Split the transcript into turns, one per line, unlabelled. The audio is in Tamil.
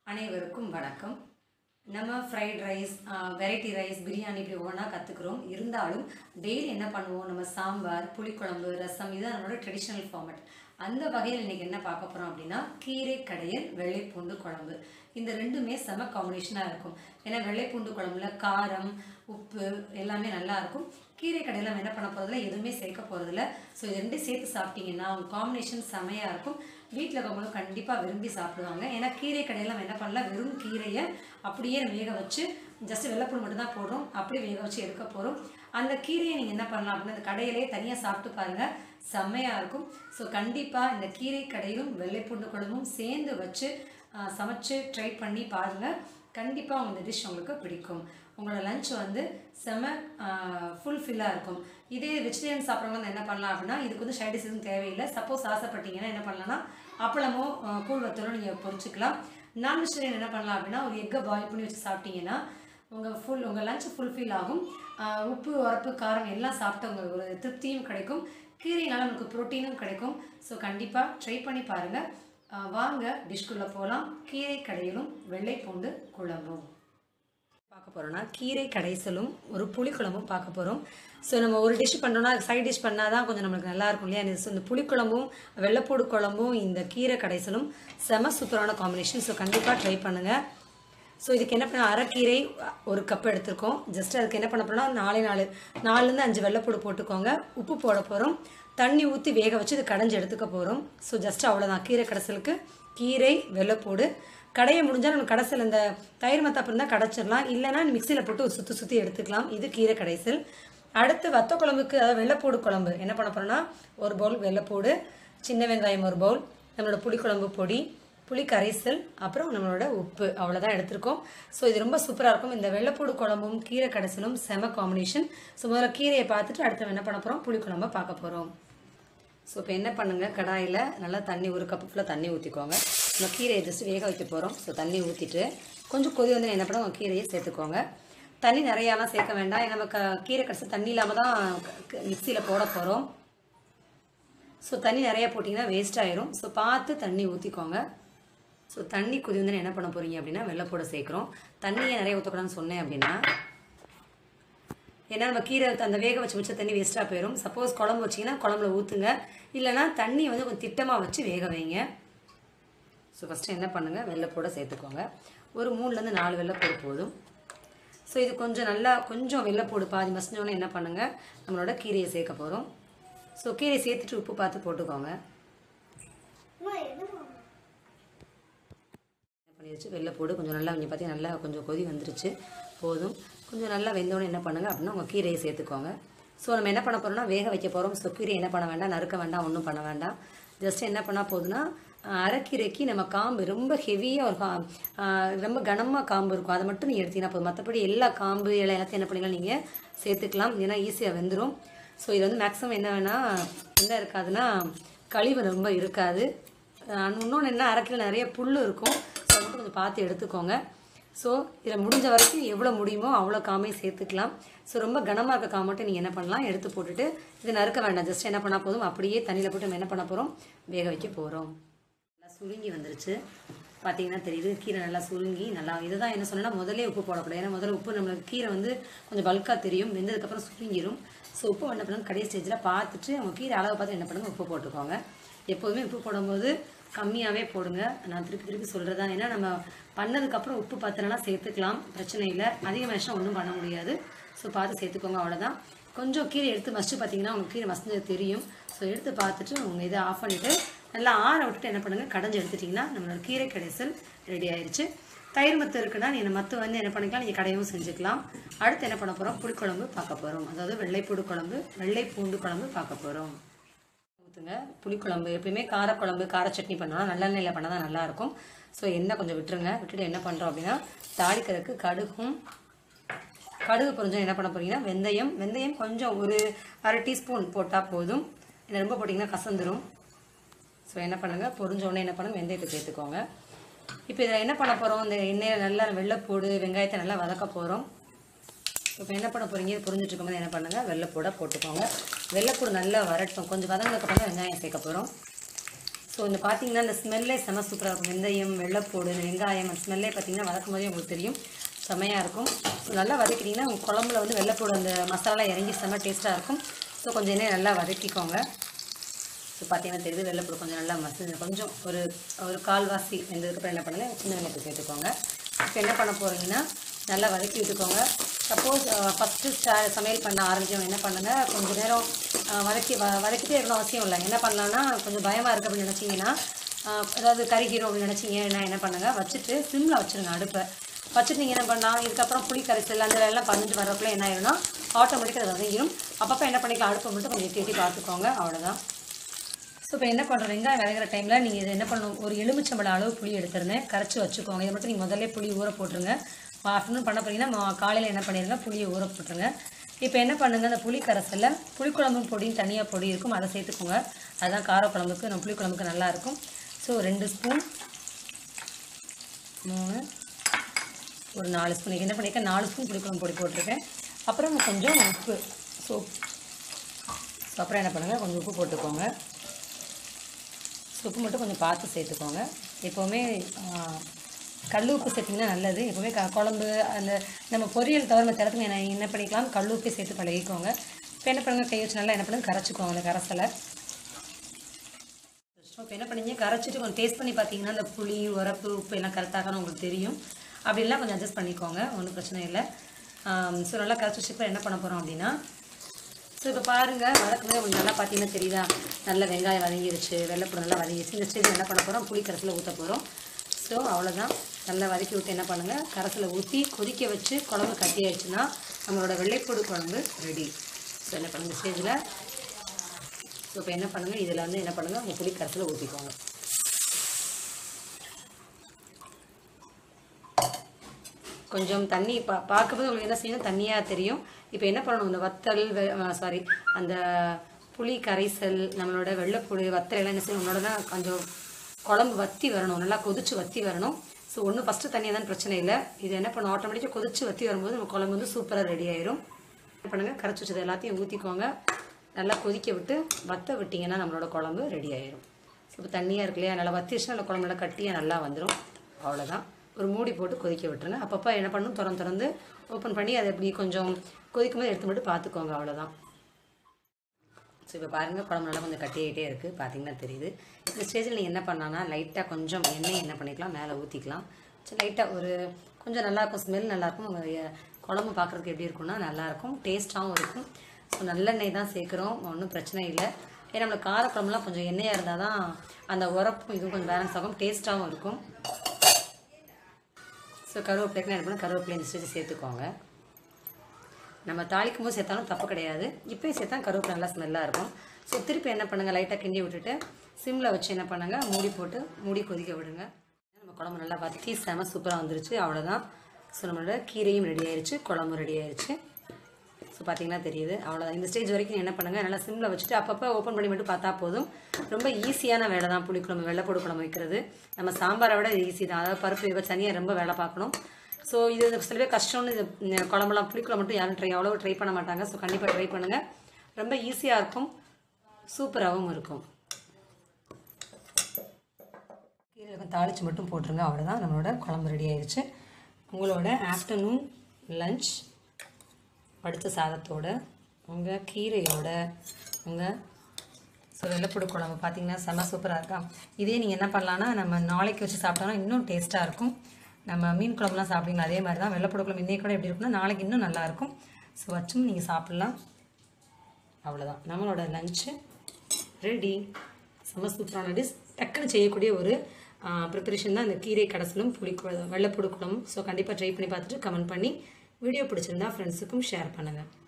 அனைவருக்கும் வணக்கம் நம்ம fried rice variety rice biryani இப்படி ஒவ்வொன்றா கற்றுக்குறோம் இருந்தாலும் டெய்லி என்ன பண்ணுவோம் நம்ம சாம்பார் புளிக்குழம்பு ரசம் இதுதான் நம்மளோட ட்ரெடிஷ்னல் ஃபார்மட் அந்த வகையில் இன்னைக்கு என்ன பார்க்க போகிறோம் அப்படின்னா கீரை கடையல் வெள்ளைப்பூண்டு குழம்பு இந்த ரெண்டுமே செம காம்பினேஷனாக இருக்கும் ஏன்னா வெள்ளைப்பூண்டு குழம்புல காரம் உப்பு எல்லாமே நல்லா இருக்கும் கீரை கடையில் நம்ம என்ன பண்ண போகிறதில்ல எதுவுமே சேர்க்க போகிறதில்ல ஸோ இது ரெண்டையும் சேர்த்து சாப்பிட்டீங்கன்னா அவங்க காம்பினேஷன் செமையாக இருக்கும் வீட்டில் இருக்கவங்களும் கண்டிப்பாக விரும்பி சாப்பிடுவாங்க ஏன்னா கீரை கடையில் நம்ம என்ன பண்ணலாம் வெறும் கீரையை அப்படியே வேக வச்சு ஜஸ்ட் வெள்ளைப்பூடு மட்டும் தான் போடுறோம் அப்படியே வேக வச்சு எடுக்க போகிறோம் அந்த கீரையை நீங்கள் என்ன பண்ணலாம் அப்படின்னா அந்த கடையிலே தனியாக சாப்பிட்டு பாருங்கள் செம்மையாக இருக்கும் ஸோ கண்டிப்பாக இந்த கீரை கடையிலும் வெள்ளைப்பூண்டு குழம்பும் சேர்ந்து வச்சு ஆஹ், சமைச்சு ட்ரை பண்ணி பாருங்கள் கண்டிப்பாக உங்க இந்த டிஷ் உங்களுக்கு பிடிக்கும் உங்களோட லஞ்ச் வந்து செம ஃபுல்ஃபில்லாக இருக்கும் இதே வெஜிடேரியன் சாப்பிட்றவங்க வந்து என்ன பண்ணலாம் அப்படின்னா இதுக்கு வந்து சைடிஸ் எதுவும் தேவையில்லை சப்போஸ் ஆசைப்பட்டீங்கன்னா என்ன பண்ணலாம்னா அப்பளமோ ஆஹ், கூழ் வத்தலோ நீங்கள் பொரிச்சுக்கலாம் நான் வெஜிடேரியன் என்ன பண்ணலாம் அப்படின்னா ஒரு எக்கை பாயில் பண்ணி வச்சு சாப்பிட்டீங்கன்னா உங்கள் ஃபுல் உங்கள் லஞ்ச் ஃபுல்ஃபில் ஆகும் ஆஹ், உப்பு உரப்பு காரம் எல்லாம் சாப்பிட்டு உங்களுக்கு ஒரு திருப்தியும் கிடைக்கும் கீரைனால உங்களுக்கு ப்ரோட்டீனும் கிடைக்கும் ஸோ கண்டிப்பாக ட்ரை பண்ணி பாருங்கள் வாங்க டிஷ்குள்ளே போகலாம் கீரை கடையிலும் வெள்ளை பூண்டு குழம்பும் பார்க்க போகிறோம்னா கீரை கடைசலும் ஒரு புளிக்குழம்பும் பார்க்க போகிறோம் ஸோ நம்ம ஒரு டிஷ் பண்ணுறோம்னா சைட் டிஷ் பண்ணால் தான் கொஞ்சம் நம்மளுக்கு நல்லா இருக்கும் இல்லையா இந்த- so இந்த புளிக்குழம்பும் வெள்ளைப்பூடு குழம்பும் இந்த கீரை கடைசலும் செம சூப்பரான காம்பினேஷன் ஸோ கண்டிப்பாக ட்ரை பண்ணுங்கள் ஸோ இதுக்கு என்ன பண்ண அரைக்கீரை ஒரு கப் எடுத்திருக்கோம் ஜஸ்ட் அதுக்கு என்ன பண்ண போறோம்னா நாலே நாலு நாலுலேருந்து அஞ்சு வெள்ளைப்பூடு போட்டுக்கோங்க உப்பு போட போகிறோம் தண்ணி ஊற்றி வேக வச்சு இது கடைஞ்சி எடுத்துக்க போகிறோம் ஸோ ஜஸ்ட் அவ்வளோதான் கீரை கடைசலுக்கு கீரை வெள்ளைப்பூடு கடைய முடிஞ்சால் நம்ம கடைசல் இந்த தயிர் மத்தாப்பு இருந்தால் கடைச்சிடலாம் இல்லைன்னா மிக்சியில் போட்டு ஒரு சுற்றி சுற்றி எடுத்துக்கலாம் இது கீரை கடைசல் அடுத்து வத்த குழம்புக்கு அதாவது வெள்ளைப்பூடு குழம்பு என்ன பண்ண போகிறோம்னா ஒரு பவுல் வெள்ளைப்பூடு சின்ன வெங்காயம் ஒரு பவுல் நம்மளோட புளிக்குழம்பு பொடி புளி கரைசல் அப்புறம் நம்மளோட உப்பு அவ்வளோதான் எடுத்திருக்கோம் ஸோ இது ரொம்ப சூப்பராக இருக்கும் இந்த வெள்ளைப்பூடு குழம்பும் கீரை கடைசலும் செம காம்பினேஷன் ஸோ முதல்ல கீரையை பார்த்துட்டு அடுத்து என்ன பண்ண போகிறோம் புளிக்குழம்பை பார்க்க போகிறோம் ஸோ இப்போ என்ன பண்ணுங்க கடாயில் நல்லா தண்ணி ஒரு கப்பு ஃபுல்லாக தண்ணி ஊற்றிக்கோங்க நம்ம கீரையை ஜஸ்ட் வேக வைக்க போகிறோம் ஸோ தண்ணி ஊற்றிட்டு கொஞ்சம் கொதி வந்து என்ன பண்ணுவோம் கீரையை சேர்த்துக்கோங்க தண்ணி நிறையாலாம் சேர்க்க வேண்டாம் ஏன்னா நம்ம க கீரை கடைசி தண்ணி இல்லாமல் தான் மிக்சியில் போட போகிறோம் ஸோ தண்ணி நிறைய போட்டிங்கன்னா வேஸ்ட் ஆயிரும் ஸோ பார்த்து தண்ணி ஊற்றிக்கோங்க ஸோ தண்ணி கொதி வந்து என்ன பண்ண போகிறீங்க அப்படின்னா வெள்ளைப்பூட சேர்க்குறோம் தண்ணியை நிறைய ஊற்றக்கூடாதுன்னு சொன்னேன் அப்படின்னா ஏன்னா நம்ம கீரை அந்த வேக வச்சு வச்ச தண்ணி வேஸ்ட்டாக போயிடும் சப்போஸ் குழம்பு வச்சிங்கன்னா குழம்புல ஊற்றுங்க இல்லைன்னா தண்ணி வந்து கொஞ்சம் திட்டமாக வச்சு வேக வைங்க ஸோ ஃபஸ்ட்டு என்ன பண்ணுங்கள் வெள்ளைப்பூட சேர்த்துக்கோங்க ஒரு மூணுலேருந்து நாலு வெள்ளைப்பூடு போதும் ஸோ இது கொஞ்சம் நல்லா கொஞ்சம் வெள்ளைப்பூடு பாதி மசிஞ்சோன்னே என்ன பண்ணுங்கள் நம்மளோட கீரையை சேர்க்க போகிறோம் ஸோ கீரையை சேர்த்துட்டு உப்பு பார்த்து போட்டுக்கோங்க என்ன பண்ணிருச்சு வெள்ளைப்பூடு கொஞ்சம் நல்லா இங்கே பார்த்தீங்கன்னா நல்லா கொஞ்சம் கொதி வந்துருச்சு போதும் கொஞ்சம் நல்லா வெந்தோடனே என்ன பண்ணுங்க அப்படின்னா உங்கள் கீரையை சேர்த்துக்கோங்க ஸோ நம்ம என்ன பண்ண போகிறோம்னா வேக வைக்க போகிறோம் ஸோ கீரை என்ன பண்ண வேண்டாம் நறுக்க வேண்டாம் ஒன்றும் பண்ண வேண்டாம் ஜஸ்ட் என்ன பண்ணால் போதுன்னா அஹ், அரைக்கீரைக்கு நம்ம காம்பு ரொம்ப ஹெவியாக ஒரு கா அஹ், ரொம்ப கனமாக காம்பு இருக்கும் அதை மட்டும் நீங்கள் எடுத்தீங்கன்னா போதும் மற்றபடி எல்லா காம்பு இலை எல்லாத்தையும் என்ன பண்ணிக்கலாம் நீங்கள் சேர்த்துக்கலாம் ஏன்னா ஈஸியாக வெந்துடும் ஸோ இது வந்து மேக்ஸிமம் என்ன வேணால் என்ன இருக்காதுன்னா கழிவு ரொம்ப இருக்காது அஹ் இன்னொன்று என்ன அரைக்கில் நிறைய புல் இருக்கும் ஸோ அதை மட்டும் கொஞ்சம் பார்த்து எடுத்துக்கோங்க ஸோ இதில் முடிஞ்ச வரைக்கும் எவ்வளோ முடியுமோ அவ்வளோ காமையும் சேர்த்துக்கலாம் ஸோ ரொம்ப கனமாக இருக்க காய் மட்டும் நீங்கள் என்ன பண்ணலாம் எடுத்து போட்டுட்டு இதை நறுக்க வேண்டாம் ஜஸ்ட் என்ன பண்ணால் போதும் அப்படியே தண்ணியில் போட்டு நம்ம என்ன பண்ண போகிறோம் வேக வைக்க போகிறோம் நல்லா சுருங்கி வந்துருச்சு பார்த்தீங்கன்னா தெரியுது கீரை நல்லா சுருங்கி நல்லா இதுதான் என்ன சொன்னேன்னா முதல்ல உப்பு போடக்கூடாது ஏன்னா முதல்ல உப்பு நம்மளுக்கு கீரை வந்து கொஞ்சம் பல்காக தெரியும் வெந்ததுக்கப்புறம் சுருங்கிரும் ஸோ உப்பு என்ன பண்ணணும் கடைசி ஸ்டேஜில் பார்த்துட்டு அவங்க கீரை அளவை பார்த்து என்ன பண்ணுங்க உப்பு போட்டுக்கோங்க எப்போதுமே உப்பு போடும்போது கம்மியாகவே போடுங்க நான் திருப்பி திருப்பி சொல்கிறதா ஏன்னா நம்ம பண்ணதுக்கப்புறம் உப்பு பத்திரம்லாம் சேர்த்துக்கலாம் பிரச்சனை இல்லை அதிகமாகிடுச்சுன்னா ஒன்றும் பண்ண முடியாது ஸோ பார்த்து சேர்த்துக்கோங்க அவ்வளோதான் கொஞ்சம் கீரை எடுத்து மசிச்சு பார்த்தீங்கன்னா உங்களுக்கு கீரை மசிஞ்சது தெரியும் ஸோ எடுத்து பார்த்துட்டு உங்கள் இதை ஆஃப் பண்ணிவிட்டு நல்லா ஆற விட்டுட்டு என்ன பண்ணுங்கள் கடைஞ்சி எடுத்துட்டிங்கன்னா நம்மளோட கீரை கடைசல் ரெடி ஆயிருச்சு தயிர் மத்து இருக்குன்னா நீங்கள் மத்து வந்து என்ன பண்ணிக்கலாம் நீங்கள் கடையவும் செஞ்சுக்கலாம் அடுத்து என்ன பண்ண போகிறோம் புளிக்குழம்பு பார்க்க போகிறோம் அதாவது வெள்ளைப்பூடு குழம்பு வெள்ளை பூண்டு குழம்பு பார்க்க போகிறோம் ஊற்றுங்க புளிக்குழம்பு எப்பயுமே காரக்குழம்பு கார சட்னி பண்ணோம்னா நல்லெண்ணெயில் பண்ணால் தான் நல்லாயிருக்கும் ஸோ எண்ணெய் கொஞ்சம் விட்டுருங்க விட்டுட்டு என்ன பண்ணுறோம் அப்படின்னா தாளிக்கிறதுக்கு கடுகும் கடுகு பொரிஞ்சோம் என்ன பண்ண போறீங்கன்னா வெந்தயம் வெந்தயம் கொஞ்சம் ஒரு அரை டீஸ்பூன் போட்டால் போதும் இல்லை ரொம்ப போட்டிங்கன்னா கசந்துரும் ஸோ என்ன பண்ணுங்கள் பொரிஞ்ச உடனே என்ன பண்ணுங்க வெந்தயத்தை சேர்த்துக்கோங்க இப்போ இதில் என்ன பண்ண போகிறோம் இந்த எண்ணெயை நல்லா வெள்ளைப்பூடு வெங்காயத்தை நல்லா வதக்க போகிறோம் இப்போ என்ன பண்ண போகிறீங்க புரிஞ்சிட்டு இருக்கும்போது என்ன பண்ணுங்கள் வெள்ளைப்பூடை போட்டுக்கோங்க வெள்ளைப்பூடு நல்லா வரட்டும் கொஞ்சம் வதங்கினதுக்கப்புறம் தான் வெங்காயம் சேர்க்க போகிறோம் ஸோ இந்த பார்த்தீங்கன்னா இந்த ஸ்மெல்லே செம சூப்பராக இருக்கும் வெந்தயம் வெள்ளைப்பூடு இந்த வெங்காயம் அந்த ஸ்மெல்லே பார்த்தீங்கன்னா வதக்கும் போதே உங்களுக்கு தெரியும் செமையாக இருக்கும் ஸோ நல்லா வதக்கிட்டிங்கன்னா உங்கள் குழம்புல வந்து வெள்ளைப்பூடு அந்த மசாலா இறங்கி செம டேஸ்ட்டாக இருக்கும் ஸோ கொஞ்சம் எண்ணெய் நல்லா வதக்கிக்கோங்க ஸோ பார்த்தீங்கன்னா தெரியுது வெள்ளைப்பூடு கொஞ்சம் நல்லா மசி கொஞ்சம் ஒரு ஒரு கால்வாசி வெந்ததுக்கப்புறம் என்ன பண்ணுங்கள் சின்ன வெள்ளத்தை சேர்த்துக்கோங்க இப்போ என்ன பண்ண போகிறீங்கன்னா நல்லா வதக்கி விட்டுக்கோங்க சப்போஸ் ஃபஸ்ட்டு சமையல் பண்ண ஆரம்பிச்சவங்க என்ன பண்ணுங்கள் கொஞ்சம் நேரம் அஹ், வதக்கி வ வதக்கிட்டே இருக்கணும் அவசியம் இல்லை என்ன பண்ணலான்னா கொஞ்சம் பயமாக இருக்குது அப்படின்னு நினச்சிங்கன்னா அதாவது கறிக்கிறோம் அப்படின்னு நினச்சிங்கன்னா என்ன பண்ணுங்கள் வச்சுட்டு சிம்மில் வச்சுருங்க அடுப்பை வச்சுட்டு நீங்கள் என்ன பண்ணலாம் இதுக்கப்புறம் புளி கரைசல் அந்த எல்லாம் பண்ணிட்டு வரக்குள்ள என்ன ஆயிரும்னா ஆட்டோமேட்டிக்காக அது வதங்கிடும் அப்பப்போ என்ன பண்ணிக்கலாம் அடுப்பை மட்டும் கொஞ்சம் எட்டி எட்டி பார்த்துக்கோங்க அவ்வளோதான் ஸோ இப்போ என்ன பண்ணுற வெங்காயம் விளையிற டைமில் நீங்கள் இது என்ன பண்ணணும் ஒரு எலுமிச்சம்பழம் அளவு புளி எடுத்துருந்தேன் கரைச்சி வச்சுக்கோங்க இதை மட்டும் நீங்கள் முதல்ல புளி ஊற போட்டுருங்க ஆஃப்டர்நூன் பண்ண போறீங்கன்னா காலையில் என்ன பண்ணிடுங்க புளியை ஊற போட்டுருங்க இப்போ என்ன பண்ணுங்க அந்த புளி கரைசலில் புளிக்குழம்பு பொடின்னு தனியாக பொடி இருக்கும் அதை சேர்த்துக்கோங்க அதுதான் காரக்குழம்புக்கு நம்ம புளிக்குழம்புக்கு நல்லா இருக்கும் ஸோ ரெண்டு ஸ்பூன் மூணு ஒரு நாலு ஸ்பூன் என்ன பண்ணியிருக்கேன் நாலு ஸ்பூன் புளிக்குழம்பு பொடி போட்டிருக்கேன் அப்புறம் கொஞ்சம் உப்பு ஸோ ஸோ அப்புறம் என்ன பண்ணுங்கள் கொஞ்சம் உப்பு போட்டுக்கோங்க உப்பு மட்டும் கொஞ்சம் பார்த்து சேர்த்துக்கோங்க எப்போவுமே கல் உப்பு சேர்த்திங்கன்னா நல்லது எப்போவுமே க குழம்பு அந்த நம்ம பொரியல் தவிர மற்ற இடத்துல என்ன என்ன பண்ணிக்கலாம் கல் உப்பே சேர்த்து பழகிக்கோங்க இப்போ என்ன பண்ணுங்க கை வச்சு நல்லா என்ன பண்ணுங்க கரைச்சிக்கோங்க அந்த கரைசலை இப்போ என்ன பண்ணீங்க கரைச்சிட்டு கொஞ்சம் டேஸ்ட் பண்ணி பார்த்தீங்கன்னா அந்த புளி உரப்பு உப்பு எல்லாம் கரெக்டாகனு உங்களுக்கு தெரியும் அப்படிலாம் கொஞ்சம் அட்ஜஸ்ட் பண்ணிக்கோங்க ஒன்றும் பிரச்சனை இல்லை ஸோ நல்லா கரைச்சி வச்சுட்டு என்ன பண்ண போகிறோம் அப்படின்னா ஸோ இப்போ பாருங்கள் வதக்கும்போது உங்களுக்கு நல்லா பார்த்தீங்கன்னா தெரியுதா நல்ல வெங்காயம் வதங்கிருச்சு வெள்ளைப்பூடு நல்லா வதங்கிருச்சு இந்த ஸ்டேஜில் என்ன பண்ண போகிறோம் புளி கரைசலில் ஊற்ற போகிறோம் ஸோ அவ்வளோதான் நல்லா வதக்கி விட்டு என்ன பண்ணுங்கள் கரைசலை ஊற்றி கொதிக்க வச்சு குழம்பு கட்டி ஆயிடுச்சுன்னா நம்மளோட வெள்ளைப்பூடு குழம்பு ரெடி ஸோ என்ன பண்ணுங்கள் ஸ்டேஜில் ஸோ இப்போ என்ன பண்ணுங்கள் இதில் வந்து என்ன பண்ணுங்கள் உங்கள் புளி கரைசலை ஊற்றிக்கோங்க கொஞ்சம் தண்ணி பா பார்க்கும்போது உங்களுக்கு என்ன செய்யணும் தண்ணியாக தெரியும் இப்போ என்ன பண்ணணும் இந்த வத்தல் சாரி அந்த புளி கரைசல் நம்மளோட வெள்ளைப்புளி வத்தல் எல்லாம் என்ன செய்யணும் உன்னோட தான் கொஞ்சம் குழம்பு வத்தி வரணும் நல்லா கொதிச்சு வத்தி வரணும் ஸோ ஒன்று ஃபஸ்ட்டு தண்ணியாக தான் பிரச்சனை இல்லை இது என்ன பண்ணும் ஆட்டோமேட்டிக்காக கொதிச்சு வத்தி வரும்போது நம்ம குழம்பு வந்து சூப்பராக ரெடி ஆயிரும் என்ன பண்ணுங்கள் கரைச்சி வச்சது எல்லாத்தையும் ஊற்றிக்கோங்க நல்லா கொதிக்க விட்டு வத்த விட்டிங்கன்னா நம்மளோட குழம்பு ரெடி ஆயிரும் ஸோ இப்போ தண்ணியாக இருக்கு இல்லையா நல்லா வத்திடுச்சுன்னா நல்லா குழம்பு நல்லா கட்டியாக நல்லா வந்துடும் அவ்வளோதான் ஒரு மூடி போட்டு கொதிக்க விட்டுருங்க அப்பப்போ என்ன பண்ணணும் திறந்து திறந்து ஓப்பன் பண்ணி அதை எப்படி கொஞ்சம் கொதிக்கும் போது எடுத்து மட்டும் பார்த்துக்கோங்க அவ்வளோதான் ஸோ இப்போ பாருங்கள் குழம்பு நல்லா கொஞ்சம் கட்டிக்கிட்டே இருக்குது பார்த்தீங்கன்னா தெரியுது இந்த ஸ்டேஜில் நீங்கள் என்ன பண்ணலான்னா லைட்டாக கொஞ்சம் எண்ணெய் என்ன பண்ணிக்கலாம் மேலே ஊற்றிக்கலாம் சரி லைட்டாக ஒரு கொஞ்சம் நல்லாயிருக்கும் ஸ்மெல் நல்லாயிருக்கும் உங்கள் குழம்பு பார்க்குறதுக்கு எப்படி இருக்கும்னா நல்லாயிருக்கும் டேஸ்ட்டாகவும் இருக்கும் ஸோ நல்லெண்ணெய் தான் சேர்க்குறோம் ஒன்றும் பிரச்சனை இல்லை ஏன்னா நம்மளுக்கு கார குழம்புலாம் கொஞ்சம் எண்ணெயாக இருந்தால் தான் அந்த உரப்பும் இதுவும் கொஞ்சம் பேலன்ஸ் ஆகும் டேஸ்ட்டாகவும் இருக்கும் ஸோ கருவேப்பிலைக்கு என்ன பண்ணணும் கருவேப்பிலை இந்த ஸ்டேஜ் சேர்த்துக்கோங்க நம்ம தாளிக்கும் போது சேர்த்தாலும் தப்பு கிடையாது இப்போயும் சேர்த்தா கருவேப்பிலை நல்லா ஸ்மெல்லாக இருக்கும் ஸோ திருப்பி என்ன பண்ணுங்கள் லைட்டாக கிண்டி விட்டுட்டு சிம்மில் வச்சு என்ன பண்ணுங்கள் மூடி போட்டு மூடி கொதிக்க விடுங்க நம்ம குழம்பு நல்லா பார்த்துட்டு செம சூப்பராக வந்துருச்சு அவ்வளோதான் ஸோ நம்மளோட கீரையும் ரெடி ஆயிருச்சு குழம்பும் ரெடி ஆயிருச்சு ஸோ பார்த்தீங்கன்னா தெரியுது அவ்வளோதான் இந்த ஸ்டேஜ் வரைக்கும் என்ன பண்ணுங்கள் நல்லா சிம்மில் வச்சுட்டு அப்பப்போ ஓப்பன் பண்ணி மட்டும் பார்த்தா போதும் ரொம்ப ஈஸியான வேலை தான் புளிக்குழம்பு வெள்ளைப்பூடு குழம்பு வைக்கிறது நம்ம சாம்பாரை விட ஈஸி தான் அதாவது பருப்பு இவ தனியாக ரொம்ப வேலை பார்க்கணும் ஸோ இது சில பேர் கஷ்டம்னு இது ம், குழம்புலாம் புளிக்குழம்பு மட்டும் யாரும் ட்ரை அவ்வளோ ட்ரை பண்ண மாட்டாங்க ஸோ கண்டிப்பாக ட்ரை பண்ணுங்கள் ரொம்ப ஈஸியாக இருக்கும் சூப்பராகவும் இருக்கும் கீரை தாளித்து மட்டும் போட்டுருங்க அவ்வளோதான் நம்மளோட குழம்பு ரெடி ஆயிருச்சு உங்களோட ஆஃப்டர்நூன் லஞ்ச் படுத்த சாதத்தோட உங்கள் கீரையோட உங்கள் ஸோ வெள்ளைப்பூடு குழம்பு பார்த்தீங்கன்னா செம்ம சூப்பராக இருக்கா இதே நீங்கள் என்ன பண்ணலான்னா நம்ம நாளைக்கு வச்சு சாப்பிட்டோம்னா இன்னும் டேஸ்ட்டாக இருக்கும் நம்ம மீன் குழம்புலாம் சாப்பிட்டீங்களா அதே மாதிரி தான் வெள்ளைப்பூடு குழம்பு இன்னைக்கு கூட எப்படி இருக்கும்னா நாளைக்கு இன்னும் நல்லாயிருக்கும் ஸோ வச்சும் நீங்கள் சாப்பிட்லாம் அவ்வளோதான் நம்மளோட லஞ்சு ரெடி செம்ம சூப்பரான டிஷ் டக்குன்னு செய்யக்கூடிய ஒரு ப்ரிப்பரேஷன் தான் இந்த கீரை கடைசலும் புளி வெள்ளைப்பூடு குழம்பும் ஸோ கண்டிப்பாக ட்ரை பண்ணி பார்த்துட்டு கமெண்ட் பண்ணி வீடியோ பிடிச்சிருந்தா ஃப்ரெண்ட்ஸுக்கும் ஷேர் பண்ணுங்கள்